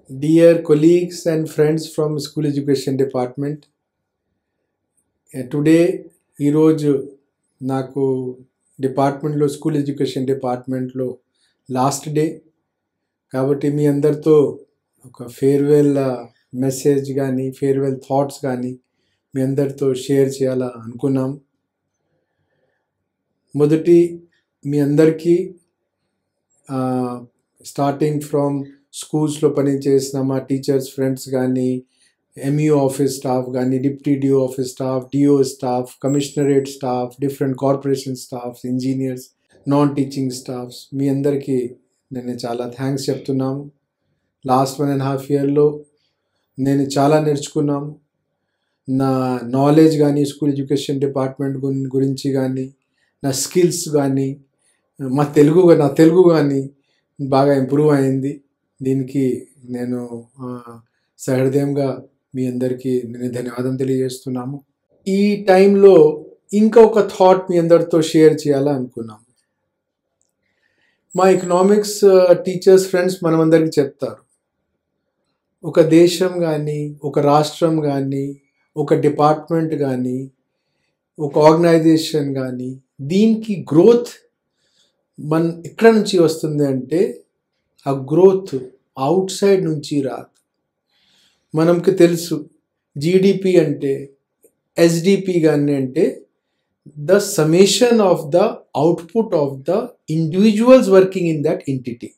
Dear colleagues and friends from School Education Department, uh, today ఈరోజు నాకు డిపార్ట్మెంట్లో school education డిపార్ట్మెంట్లో లాస్ట్ డే కాబట్టి మీ అందరితో ఒక ఫేర్వెల్ మెసేజ్ కానీ ఫేర్వెల్ థాట్స్ కానీ మీ అందరితో షేర్ చేయాలా అనుకున్నాం మొదటి మీ అందరికీ స్టార్టింగ్ ఫ్రమ్ స్కూల్స్లో పనిచేసిన మా టీచర్స్ ఫ్రెండ్స్ కానీ ఎంఈఓ ఆఫీస్ స్టాఫ్ కానీ deputy DO office staff DO staff commissionerate staff different corporation staffs engineers non teaching staffs మీ అందరికీ నేను చాలా థ్యాంక్స్ చెప్తున్నాము లాస్ట్ వన్ అండ్ హాఫ్ ఇయర్లో నేను చాలా నేర్చుకున్నాము నా నాలెడ్జ్ కానీ స్కూల్ ఎడ్యుకేషన్ డిపార్ట్మెంట్ గురించి కానీ నా స్కిల్స్ కానీ మా తెలుగు నా తెలుగు కానీ బాగా ఇంప్రూవ్ అయింది దీనికి నేను సహృదయంగా మీ అందరికీ నేను ధన్యవాదం తెలియజేస్తున్నాము ఈ టైంలో ఇంకొక థాట్ మీ అందరితో షేర్ చేయాలనుకున్నాము మా ఎకనామిక్స్ టీచర్స్ ఫ్రెండ్స్ మనమందరికీ చెప్తారు ఒక దేశం కానీ ఒక రాష్ట్రం కానీ ఒక డిపార్ట్మెంట్ కానీ ఒక ఆర్గనైజేషన్ కానీ దీనికి గ్రోత్ మన ఎక్కడ నుంచి వస్తుంది అంటే ఆ గ్రోత్ అవుట్ సైడ్ నుంచి రాదు మనకి తెలుసు జీడిపి అంటే ఎస్డిపి కానీ అంటే the summation of the output of the individuals working in that entity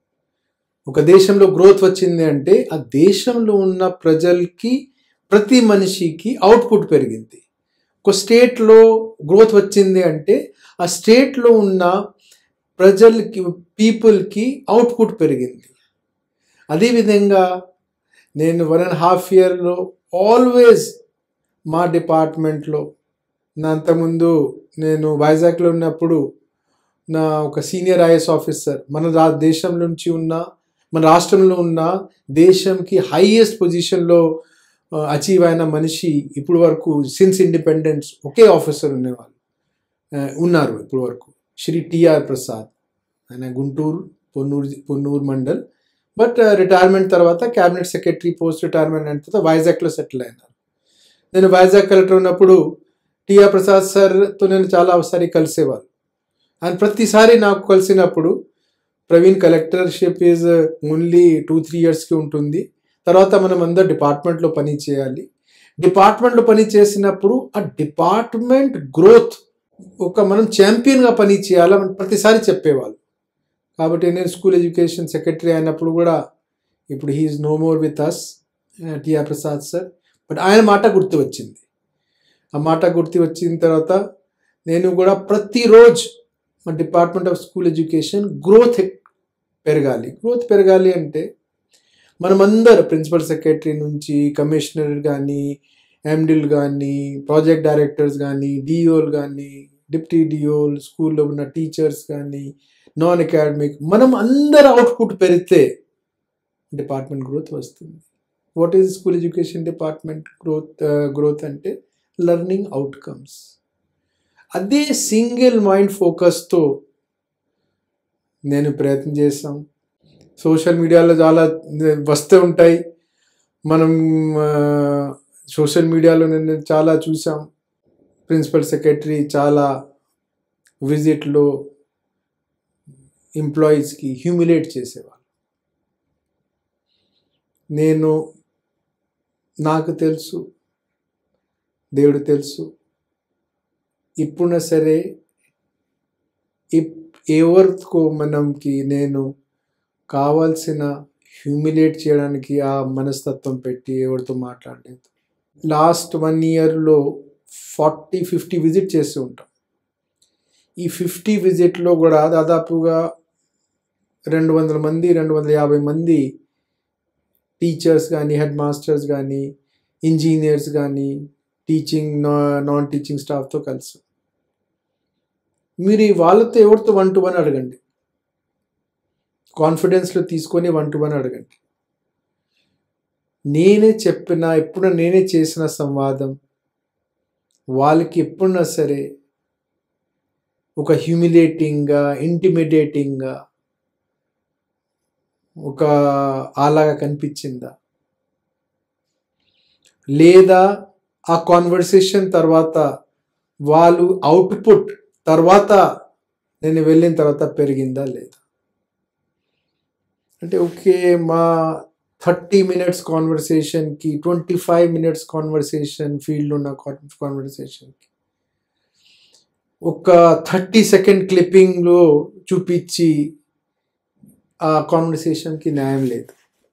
ఒక దేశంలో గ్రోత్ వచ్చింది అంటే ఆ దేశంలో ఉన్న ప్రజలకి ప్రతి మనిషికి అవుట్పుట్ పెరిగింది ఒక స్టేట్లో గ్రోత్ వచ్చింది అంటే ఆ స్టేట్లో ఉన్న ప్రజలకి పీపుల్కి అవుట్పుట్ పెరిగింది అదేవిధంగా నేను వన్ అండ్ హాఫ్ ఇయర్లో ఆల్వేస్ మా డిపార్ట్మెంట్లో నా అంతకుముందు నేను వైజాగ్లో ఉన్నప్పుడు నా ఒక సీనియర్ ఐఎస్ ఆఫీసర్ మన రా దేశం నుంచి ఉన్న మన రాష్ట్రంలో ఉన్న దేశంకి హైయెస్ట్ పొజిషన్లో అచీవ్ అయిన మనిషి ఇప్పుడు వరకు సిన్స్ ఇండిపెండెన్స్ ఒకే ఆఫీసర్ ఉండేవాళ్ళు ఉన్నారు ఇప్పుడు వరకు శ్రీ టిఆర్ ప్రసాద్ ఆయన గుంటూరు పొన్నూరు పొన్నూరు మండల్ బట్ రిటైర్మెంట్ తర్వాత క్యాబినెట్ సెక్రటరీ పోస్ట్ రిటైర్మెంట్ అయిన తర్వాత వైజాగ్లో సెటిల్ అయినారు నేను వైజాగ్ కలెక్టర్ ఉన్నప్పుడు టిఆర్ ప్రసాద్ సార్తో నేను చాలా ఒకసారి కలిసేవాళ్ళు ఆయన ప్రతిసారి నాకు కలిసినప్పుడు Praveen collectorship is only two three ఇయర్స్కి ఉంటుంది తర్వాత మనం అందరు డిపార్ట్మెంట్లో పని చేయాలి డిపార్ట్మెంట్లో పని చేసినప్పుడు ఆ డిపార్ట్మెంట్ గ్రోత్ ఒక మనం ఛాంపియన్గా పని చేయాలని ప్రతిసారి చెప్పేవాళ్ళు కాబట్టి నేను స్కూల్ ఎడ్యుకేషన్ సెక్రటరీ అయినప్పుడు కూడా ఇప్పుడు he is no more with us TR Prasad sir but ఆయన మాట గుర్తు వచ్చింది ఆ మాట గుర్తు వచ్చిన తర్వాత నేను కూడా ప్రతిరోజు మా department of school education growth పెరగాలి గ్రోత్ పెరగాలి అంటే మనమందరు ప్రిన్సిపల్ సెక్రటరీ నుంచి కమిషనర్ కానీ ఎండిల్ కానీ ప్రాజెక్ట్ డైరెక్టర్స్ కానీ డిఓలు కానీ డిప్యూటీ డిఓలు స్కూల్లో ఉన్న టీచర్స్ కానీ నాన్ అకాడమిక్ మనం అందరు అవుట్పుట్ పెరిగితే డిపార్ట్మెంట్ గ్రోత్ వస్తుంది what is school education department growth growth అంటే లెర్నింగ్ అవుట్కమ్స్ అదే సింగిల్ మైండ్ ఫోకస్తో నేను ప్రయత్నం చేసాం సోషల్ మీడియాలో చాలా వస్తూ ఉంటాయి మనం సోషల్ మీడియాలో నేను చాలా చూసాం ప్రిన్సిపల్ సెక్రటరీ చాలా విజిట్లో ఎంప్లాయీస్కి హ్యూమిలేట్ చేసేవాళ్ళు నేను నాకు తెలుసు దేవుడు తెలుసు ఇప్పుడున్నా సరే ఎవరికో మనంకి నేను కావాల్సిన హ్యూమిలేట్ చేయడానికి ఆ మనస్తత్వం పెట్టి ఎవరితో మాట్లాడలేదు లాస్ట్ వన్ ఇయర్లో ఫార్టీ ఫిఫ్టీ విజిట్ చేస్తూ ఉంటాం ఈ ఫిఫ్టీ విజిట్లో కూడా దాదాపుగా రెండు వందల మంది రెండు వందల యాభై మంది టీచర్స్ కానీ హెడ్ మాస్టర్స్ కానీ ఇంజనీర్స్ కానీ టీచింగ్ నాన్ టీచింగ్ స్టాఫ్తో కలిసి మీరు వాళ్ళతో ఎవరితో వన్ టు వన్ అడగండి కాన్ఫిడెన్స్లో తీసుకొని వన్ టు వన్ అడగండి నేనే చెప్పిన ఎప్పుడు నేనే చేసిన సంవాదం వాళ్ళకి ఎప్పుడన్నా సరే ఒక హ్యూమిలేటింగ్గా ఇంటిమిడేటింగ్గా ఒక అలాగా కనిపించిందా లేదా ఆ కాన్వర్సేషన్ తర్వాత వాళ్ళు అవుట్పుట్ తర్వాత నేను వెళ్ళిన తర్వాత పెరిగిందా లేదా అంటే ఓకే మా థర్టీ మినిట్స్ కాన్వర్సేషన్కి twenty five minutes conversation field ఉన్న కాన్వర్సేషన్కి ఒక థర్టీ సెకండ్ క్లిప్పింగ్లో చూపించి ఆ కాన్వర్సేషన్కి న్యాయం లేదు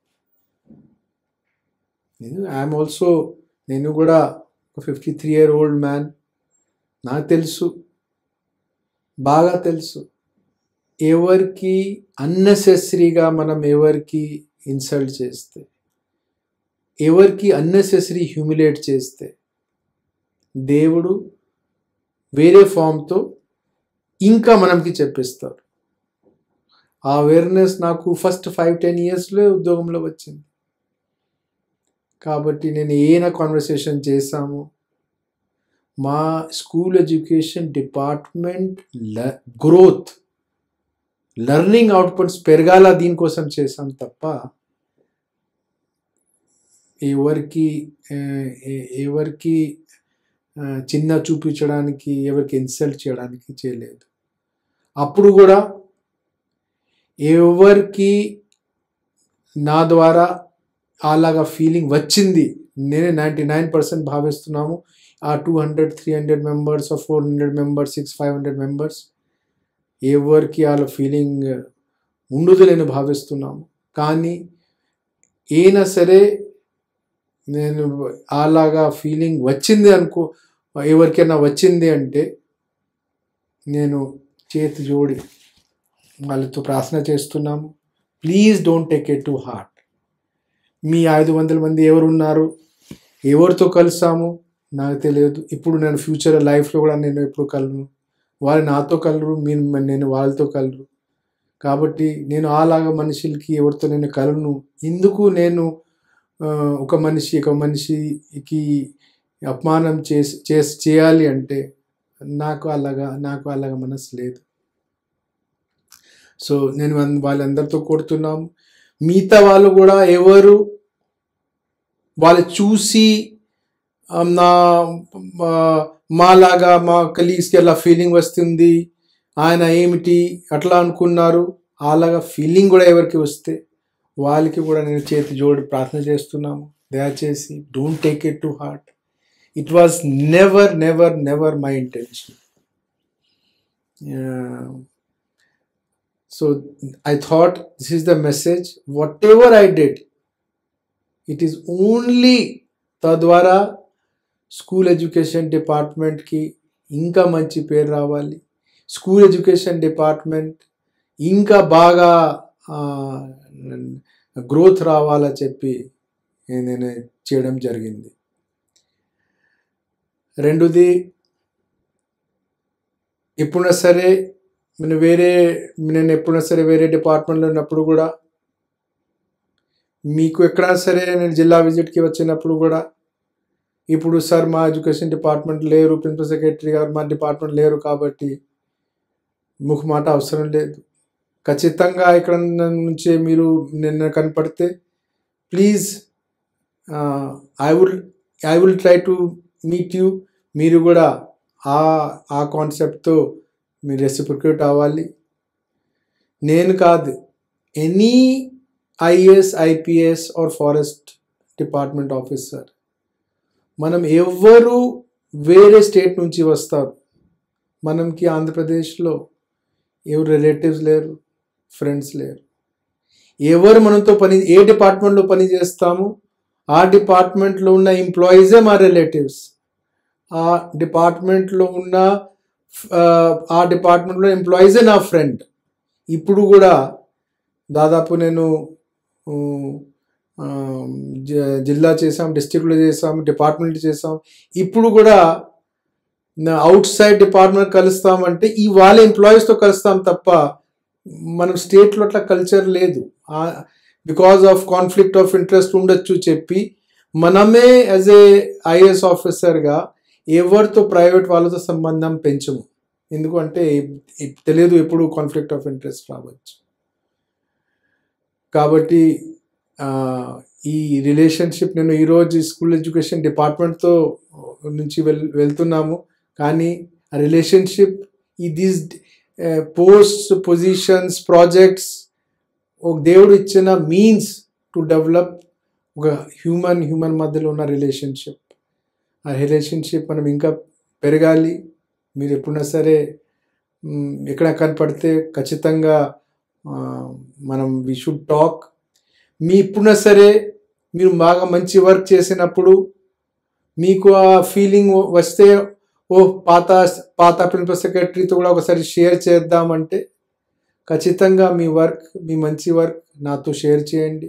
నేను ఐఎమ్ ఆల్సో నేను కూడా ఒక fifty three year old man నాకు తెలుసు బాగా తెలుసు ఎవరికి అన్నెసెసరీగా మనం ఎవరికి ఇన్సల్ట్ చేస్తే ఎవరికి అన్నెసెసరీ హ్యూమిలేట్ చేస్తే దేవుడు వేరే ఫామ్తో ఇంకా మనకి చెప్పిస్తారు ఆ అవేర్నెస్ నాకు ఫస్ట్ ఫైవ్ టెన్ ఇయర్స్లో ఉద్యోగంలో వచ్చింది కాబట్టి నేను ఏనా కాన్వర్సేషన్ చేశాము మా school education department growth learning outputs పెరగాల దీనికోసం చేసాం తప్ప ఎవరికి ఎవరికి చిన్న చూపించడానికి ఎవరికి ఇన్సల్ట్ చేయడానికి చేయలేదు అప్పుడు కూడా ఎవరికి నా ద్వారా అలాగా ఫీలింగ్ వచ్చింది నేనే నైంటీ నైన్ పర్సెంట్ భావిస్తున్నాము ఆ two hundred three hundred members four hundred members six five hundred members ఎవరికి వాళ్ళ ఫీలింగ్ ఉండదు నేను భావిస్తున్నాము కానీ అయినా సరే నేను అలాగా ఫీలింగ్ వచ్చింది అనుకో ఎవరికైనా వచ్చింది అంటే నేను చేతి జోడి వాళ్ళతో ప్రార్థన చేస్తున్నాము please don't take it to heart మీ ఐదు వందల మంది ఎవరు ఉన్నారు ఎవరితో కలిసాము నాకు తెలియదు ఇప్పుడు నేను ఫ్యూచర్ లైఫ్లో కూడా నేను ఎప్పుడు కలను వాళ్ళు నాతో కలరు మీరు నేను వాళ్ళతో కలరు కాబట్టి నేను అలాగా మనుషులకి ఎవరితో నేను కలను ఎందుకు నేను ఒక మనిషి ఒక మనిషికి అపమానం చేసి చేసి చేయాలి అంటే నాకు అలాగా నాకు అలాగా మనసు లేదు సో నేను వాళ్ళందరితో కొడుతున్నాము మిగతా వాళ్ళు కూడా ఎవరు వాళ్ళు చూసి నా మాలాగా మా కలీగ్స్కి అలా ఫీలింగ్ వస్తుంది ఆయన ఏమిటి అట్లా అనుకున్నారు అలాగా ఫీలింగ్ కూడా ఎవరికి వస్తే వాళ్ళకి కూడా నేను చేతి జోడి ప్రార్థన చేస్తున్నాము దయచేసి don't take it to heart it was never never never my intention so I thought this is the message whatever I did it is only తద్వారా స్కూల్ ఎడ్యుకేషన్ డిపార్ట్మెంట్కి ఇంకా మంచి పేరు రావాలి స్కూల్ ఎడ్యుకేషన్ డిపార్ట్మెంట్ ఇంకా బాగా growth రావాలని చెప్పి నేను చేయడం జరిగింది రెండోది ఎప్పుడైనా సరే నేను వేరే నేను ఎప్పుడైనా సరే వేరే డిపార్ట్మెంట్లో ఉన్నప్పుడు కూడా మీకు ఎక్కడైనా సరే నేను జిల్లా విజిట్కి వచ్చినప్పుడు కూడా ఇప్పుడు సార్ మా ఎడ్యుకేషన్ డిపార్ట్మెంట్ లేరు ప్రిన్సిపల్ సెక్రటరీ గారు మా డిపార్ట్మెంట్ లేరు కాబట్టి ముఖమాట అవసరం లేదు ఖచ్చితంగా ఇక్కడ నుంచి మీరు నిన్న కనపడితే please I will I will try to meet you మీరు కూడా ఆ ఆ కాన్సెప్ట్తో మీరు రెసిప్రికేట్ అవ్వాలి నేను కాదు any IAS IPS or forest department officer మనం ఎవరు వేరే స్టేట్ నుంచి వస్తారు మనకి ఆంధ్రప్రదేశ్లో ఎవరు రిలేటివ్స్ లేరు ఫ్రెండ్స్ లేరు ఎవరు మనతో పని ఏ డిపార్ట్మెంట్లో పని చేస్తాము ఆ డిపార్ట్మెంట్లో ఉన్న ఎంప్లాయీసే మా రిలేటివ్స్ ఆ డిపార్ట్మెంట్లో ఉన్న ఆ డిపార్ట్మెంట్లో ఎంప్లాయీసే నా ఫ్రెండ్ ఇప్పుడు కూడా దాదాపు నేను జిల్లా చేసాం డిస్టిక్లో చేసాం డిపార్ట్మెంట్ చేసాం ఇప్పుడు కూడా అవుట్ సైడ్ డిపార్ట్మెంట్ కలుస్తామంటే ఈ వాళ్ళ ఎంప్లాయీస్తో కలుస్తాం తప్ప మనం స్టేట్లో అట్లా కల్చర్ లేదు because of conflict of interest ఉండొచ్చు చెప్పి మనమే యాజ్ ఏ ఐఏఎస్ ఆఫీసర్గా ఎవరితో ప్రైవేట్ వాళ్ళతో సంబంధం పెంచము ఎందుకంటే తెలియదు ఎప్పుడు కాన్ఫ్లిక్ట్ ఆఫ్ ఇంట్రెస్ట్ రావచ్చు కాబట్టి ఆ, ఈ రిలేషన్షిప్ నేను ఈరోజు స్కూల్ ఎడ్యుకేషన్ డిపార్ట్మెంట్తో నుంచి వెల్ వెళ్తున్నాము కానీ ఆ రిలేషన్షిప్ ఈ దీస్ పోస్ట్ పొజిషన్స్ ప్రాజెక్ట్స్ ఒక దేవుడు ఇచ్చిన మీన్స్ టు డెవలప్ ఒక హ్యూమన్ హ్యూమన్ మధ్యలో ఉన్న రిలేషన్షిప్ ఆ రిలేషన్షిప్ మనం ఇంకా పెరగాలి మీరు ఎప్పుడైనా సరే మ్, ఎక్కడ కనపడితే ఖచ్చితంగా ఆ, మనం వి షుడ్ టాక్ మీ ఇప్పుడున్నా సరే మీరు బాగా మంచి వర్క్ చేసినప్పుడు మీకు ఆ ఫీలింగ్ వస్తే ఓ పాత పాత ప్రిన్సిపల్ సెక్రటరీతో కూడా ఒకసారి షేర్ చేద్దామంటే ఖచ్చితంగా మీ వర్క్ మీ మంచి వర్క్ నాతో షేర్ చేయండి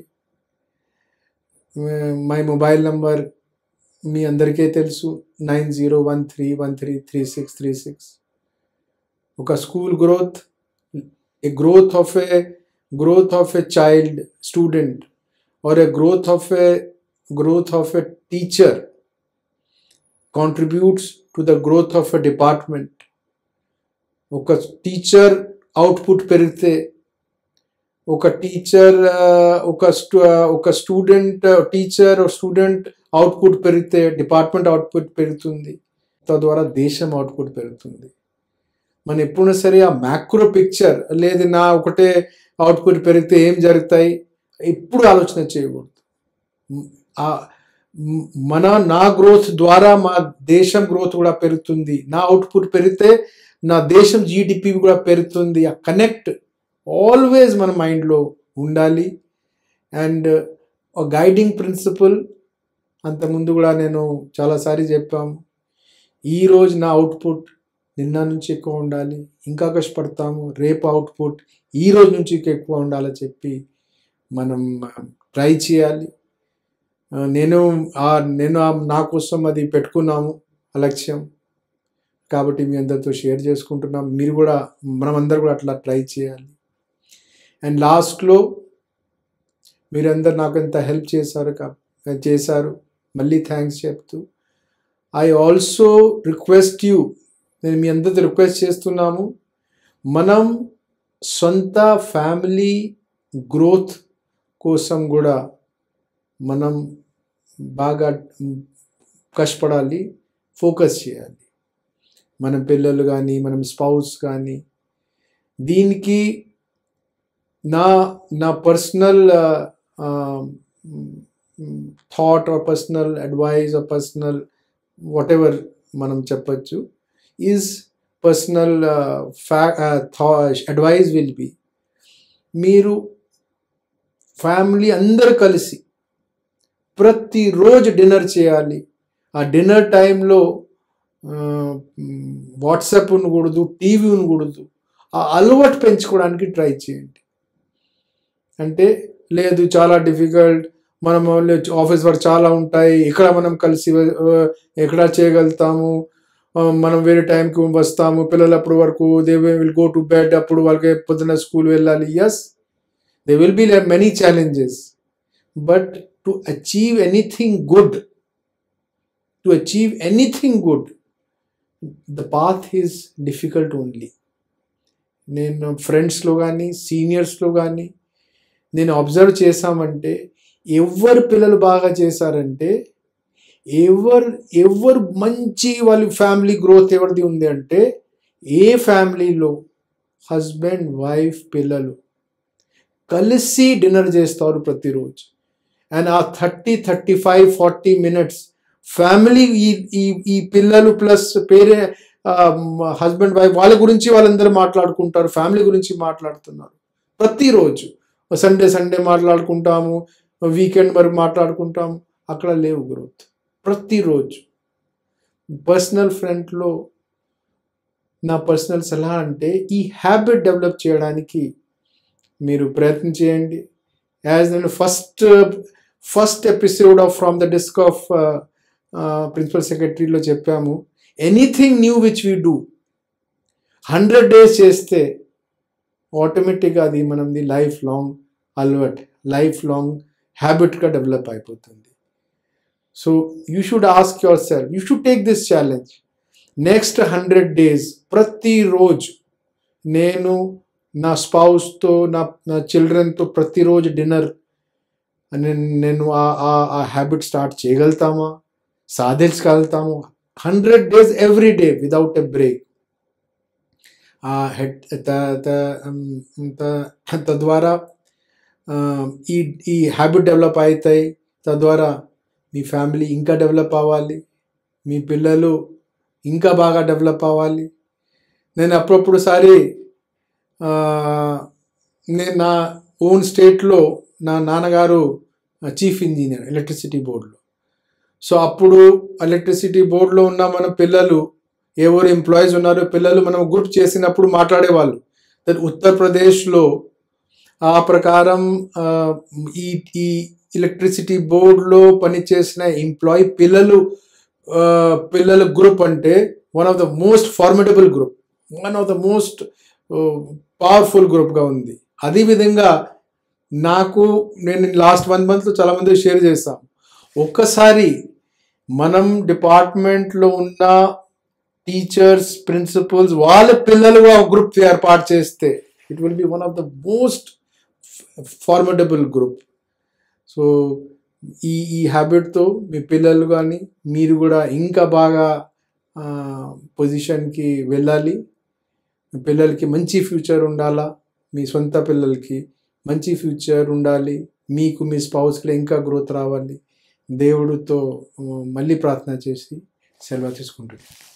మై మొబైల్ నంబర్ మీ అందరికీ తెలుసు nine zero one three one three three six three six ఒక school growth a growth of a growth of a child student or a growth of a growth of a teacher contributes to the growth of a department ఒక teacher output పెరిగితే ఒక teacher ఒక స్టూ ఒక student teacher student output పెరిగితే department output పెరుగుతుంది తద్వారా దేశం అవుట్పుట్ పెరుగుతుంది మనం ఎప్పుడైనా సరే ఆ మ్యాక్రో పిక్చర్ లేదు నా ఒకటే అవుట్పుట్ పెరిగితే ఏం జరుగుతాయి ఎప్పుడు ఆలోచన చేయకూడదు మ్, ఆ మ్, మన నా గ్రోత్ ద్వారా మా దేశం గ్రోత్ కూడా పెరుగుతుంది నా అవుట్పుట్ పెరిగితే నా దేశం జీడిపి కూడా పెరుగుతుంది ఆ కనెక్ట్ ఆల్వేస్ మన మైండ్లో ఉండాలి అండ్ గైడింగ్ ప్రిన్సిపల్ అంతకుముందు కూడా నేను చాలాసారి చెప్పాము ఈరోజు నా అవుట్పుట్ నిన్న నుంచి ఎక్కువ ఉండాలి ఇంకా కష్టపడతాము రేపు అవుట్పుట్ ఈ రోజు నుంచి ఇంకా ఎక్కువ ఉండాలని చెప్పి మనం ట్రై చేయాలి ఆ, నేను ఆ నేను ఆ- నా కోసం అది పెట్టుకున్నాము ఆ లక్ష్యం కాబట్టి మీ అందరితో షేర్ చేసుకుంటున్నాం మీరు కూడా మనమందరూ కూడా అట్లా ట్రై చేయాలి అండ్ లాస్ట్లో మీరందరు నాకు ఎంత హెల్ప్ చేశారు కా- చేశారు మళ్ళీ థ్యాంక్స్ చెప్తూ ఐ ఆల్సో రిక్వెస్ట్ యూ నేను మీ అందరితో రిక్వెస్ట్ చేస్తున్నాము మనం సొంత ఫ్యామిలీ గ్రోత్ కోసం కూడా మనం బాగా మ్, కష్టపడాలి ఫోకస్ చేయాలి మన పిల్లలు కానీ మనం స్పౌస్ కానీ దీనికి నా నా personal thought or personal advice or personal whatever మనం చెప్పచ్చు ఈజ్ పర్సనల్ ఫ్యా అడ్వైజ్ విల్ బి మీరు ఫ్యామిలీ అందరు కలిసి ప్రతిరోజు డిన్నర్ చేయాలి ఆ డిన్నర్ టైంలో వాట్సాప్ ఉండకూడదు టీవీ ఉండకూడదు ఆ అలవాటు పెంచుకోవడానికి ట్రై చేయండి అంటే లేదు చాలా డిఫికల్ట్ మనం ఆఫీస్ వర్క్ చాలా ఉంటాయి ఇక్కడ మనం కలిసి ఆ, ఎక్కడ చేయగలుగుతాము ఆ, మనం వేరే టైంకి వస్తాము పిల్లలు అప్పుడు వరకు they will go to bed అప్పుడు వాళ్ళకి పొద్దున్న స్కూల్ వెళ్ళాలి yes they will be many challenges but to achieve anything good to achieve anything good the path is difficult only నేను ఫ్రెండ్స్లో కానీ సీనియర్స్లో కానీ నేను అబ్జర్వ్ చేశామంటే ఎవరు పిల్లలు బాగా చేశారంటే ఎవరు ఎవరు మంచి వాళ్ళ ఫ్యామిలీ గ్రోత్ ఎవరిది ఉంది అంటే ఏ ఫ్యామిలీలో హస్బెండ్ వైఫ్ పిల్లలు కలిసి డిన్నర్ చేస్తారు ప్రతిరోజు అండ్ ఆ thirty thirty five forty minutes family ఈ ఈ ఈ పిల్లలు ప్లస్ పేరే హస్బెండ్ వైఫ్ వాళ్ళ గురించి వాళ్ళందరూ మాట్లాడుకుంటారు ఫ్యామిలీ గురించి మాట్లాడుతున్నారు ప్రతిరోజు సండే సండే మాట్లాడుకుంటాము వీకెండ్ వరకు మాట్లాడుకుంటాము అక్కడ లేవు గ్రోత్ ప్రతిరోజు పర్సనల్ ఫ్రంట్లో నా పర్సనల్ సలహా అంటే ఈ హ్యాబిట్ డెవలప్ చేయడానికి మీరు ప్రయత్నం చేయండి యాజ్ నేను first first episode of from the desk of principal సెక్రటరీలో చెప్పాము anything new which we do hundred days చేస్తే ఆటోమేటిక్గా అది మనది లైఫ్ లాంగ్ అలవాట్ లైఫ్ లాంగ్ హ్యాబిట్గా డెవలప్ అయిపోతుంది so you should ask yourself you should take this challenge next hundred days ప్రతిరోజు నేను నా స్పౌస్తో నా నా చిల్డ్రన్తో ప్రతిరోజు డిన్నర్ నేను నేను ఆ- ఆ ఆ హ్యాబిట్ స్టార్ట్ చేయగలుగుతామా సాధించగలుగుతాము hundred days every day without a break ఆ హెడ్ త- త- ఉమ్, త- తద్వారా ఆ, ఈ ఈ హ్యాబిట్ డెవలప్ అవుతాయి తద్వారా మీ ఫ్యామిలీ ఇంకా డెవలప్ అవ్వాలి మీ పిల్లలు ఇంకా బాగా డెవలప్ అవ్వాలి నేను అప్పుడప్పుడు సారి ఆ, నేను నా ఓన్ స్టేట్లో నా నాన్నగారు చీఫ్ ఇంజనీర్ ఎలక్ట్రిసిటీ బోర్డులో సో అప్పుడు ఎలక్ట్రిసిటీ బోర్డులో ఉన్న మన పిల్లలు ఎవరు ఎంప్లాయీస్ ఉన్నారో పిల్లలు మనం గ్రూప్ చేసినప్పుడు మాట్లాడేవాళ్ళు దట్ ఉత్తరప్రదేశ్లో ఆ ప్రకారం ఆ, ఈ ఈ ఎలక్ట్రిసిటీ బోర్డులో పనిచేసిన ఎంప్లాయీ పిల్లలు ఆ, పిల్లల గ్రూప్ అంటే one of the most formidable group one of the most powerful గ్రూప్గా ఉంది అదేవిధంగా నాకు నేను లాస్ట్ వన్ మంత్లో చాలామంది షేర్ చేస్తాం ఒక్కసారి మనం డిపార్ట్మెంట్లో ఉన్న టీచర్స్ ప్రిన్సిపల్స్ వాళ్ళ పిల్లలుగా ఒక గ్రూప్ ఏర్పాటు చేస్తే it will be one of the most formidable group so ఈ ఈ హ్యాబిట్తో మీ పిల్లలు కానీ మీరు కూడా ఇంకా బాగా పొజిషన్కి వెళ్ళాలి మీ పిల్లలకి మంచి ఫ్యూచర్ ఉండాలా మీ సొంత పిల్లలకి మంచి ఫ్యూచర్ ఉండాలి మీకు మీ స్పౌస్కి ఇంకా గ్రోత్ రావాలి దేవుడితో ఆ, మళ్ళీ ప్రార్థన చేసి సెలవు తీసుకుంటుంది